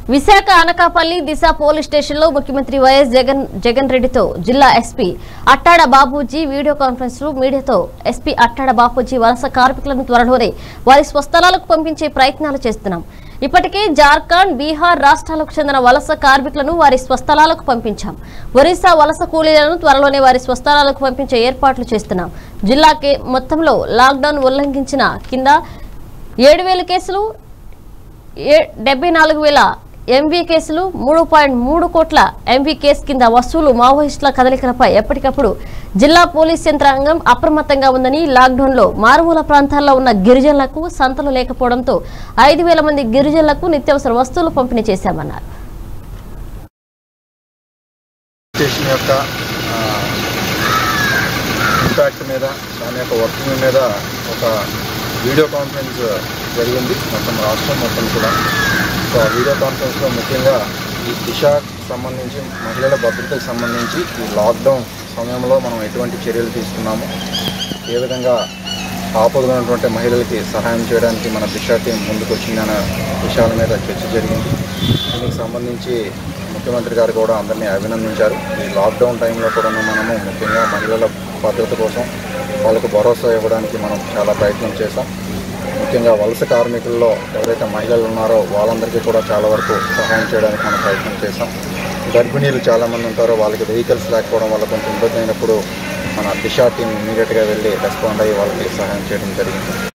విశాఖ అనకాపల్లి దిశ police స్టేషన్లో ముఖ్యమంత్రి YS Jagan Jagan రెడ్డితో జిల్లా SP Attada Babuji video conference లో మీడియాతో ఎస్పీ అట్టాడ బాబూజీ వలస కార్మికులను త్వరలోనే వారి స్వస్థలాలకు పంపించే ప్రయత్నాలు చేస్తున్నాం ఇప్పటికే జార్ఖండ్ బీహార్ రాష్ట్రాలకు చెందిన వలస కార్మికులను వారి స్వస్థలాలకు పంపించాం ఒరిస్సా వలస కూలీలను త్వరలోనే వారి స్వస్థలాలకు పంపించే ఏర్పాట్లు చేస్తున్నాం జిల్లాకే మొత్తంలో లాక్డౌన్ ఉల్లంఘించిన కింద ఏడు వేల కేసులు ఏ- డెబ్బై నాలుగు వేల ఎంవీ కేసులు మూడు పాయింట్ మూడు కోట్ల ఎంవీ కేసు కింద వసూలు మావోయిస్టుల కదలికలపై ఎప్పటికప్పుడు జిల్లా పోలీస్ యంత్రాంగం అప్రమత్తంగా ఉందని లాక్డౌన్ లో మారుమూల ప్రాంతాల్లో ఉన్న గిరిజనులకు సంతలు లేకపోవడంతో ఐదు వేల మంది గిరిజనులకు నిత్యావసర వస్తువులు పంపిణీ చేశామన్నారు స్టేషన్ యొక్క ఇంపాక్ట్ మీద దాని యొక్క వర్కింగ్ మీద ఒక వీడియో కాన్ఫరెన్స్ జరిగింది మొత్తం రాష్ట్రం మొత్తం కూడా సో ఆ వీడియో కాన్ఫరెన్స్లో ముఖ్యంగా ఈ దిశకు సంబంధించి మహిళల భద్రతకు సంబంధించి ఈ లాక్డౌన్ సమయంలో మనం ఎటువంటి చర్యలు తీసుకున్నాము ఏ విధంగా ఆపదగా ఉన్నటువంటి మహిళలకి సహాయం చేయడానికి మన దిశ టీం ముందుకు వచ్చిందన్న విషయాల మీద చర్చ జరిగింది దీనికి సంబంధించి ముఖ్యమంత్రి గారు కూడా అందరినీ అభినందించారు ఈ లాక్డౌన్ టైంలో కూడా మనము ముఖ్యంగా మహిళల భద్రత కోసం వాళ్ళకు భరోసా ఇవ్వడానికి మనం చాలా ప్రయత్నం చేశాం ముఖ్యంగా వలస కార్మికుల్లో ఎవరైతే మహిళలు ఉన్నారో వాళ్ళందరికీ కూడా చాలా వరకు సహాయం చేయడానికి మనం ప్రయత్నం చేశాం గర్భిణీలు చాలామంది ఉంటారో వాళ్ళకి వెహికల్స్ లేకపోవడం వల్ల కొంచెం ఇబ్బంది అయినప్పుడు మన దిశా టీం ఇమీడియట్గా వెళ్ళి రెస్పాండ్ అయ్యి వాళ్ళకి సహాయం చేయడం జరిగింది